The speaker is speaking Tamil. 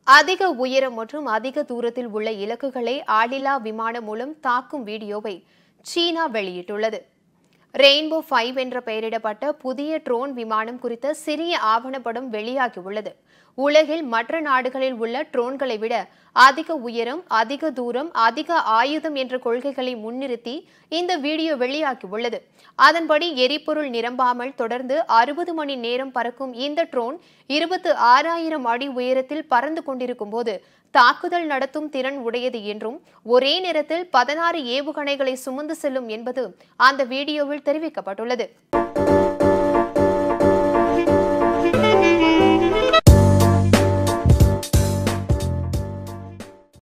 அதிக உயரம் மற்றும் அதிக தூரத்தில் உள்ள இலக்குகளை ஆளில்லா விமானம் மூலம் தாக்கும் வீடியோவை சீனா வெளியிட்டுள்ளது ரெயின்போ ஃபைவ் என்ற பெயரிடப்பட்ட புதிய ட்ரோன் விமானம் குறித்த சிறிய ஆவணப்படம் வெளியாகியுள்ளது உலகில் மற்ற நாடுகளில் உள்ள ட்ரோன்களை விட அதிக உயரம் அதிக தூரம் அதிக ஆயுதம் என்ற கொள்கைகளை முன்னிறுத்தி இந்த வீடியோ வெளியாகியுள்ளது அதன்படி எரிபொருள் நிரம்பாமல் தொடர்ந்து அறுபது மணி நேரம் பறக்கும் இந்த ட்ரோன் இருபத்து ஆறாயிரம் அடி உயரத்தில் பறந்து கொண்டிருக்கும் போது தாக்குதல் நடத்தும் திறன் உடையது என்றும் ஒரே நேரத்தில் பதினாறு ஏவுகணைகளை சுமந்து செல்லும் என்பது அந்த வீடியோவில் தெரிவிக்கப்பட்டுள்ளது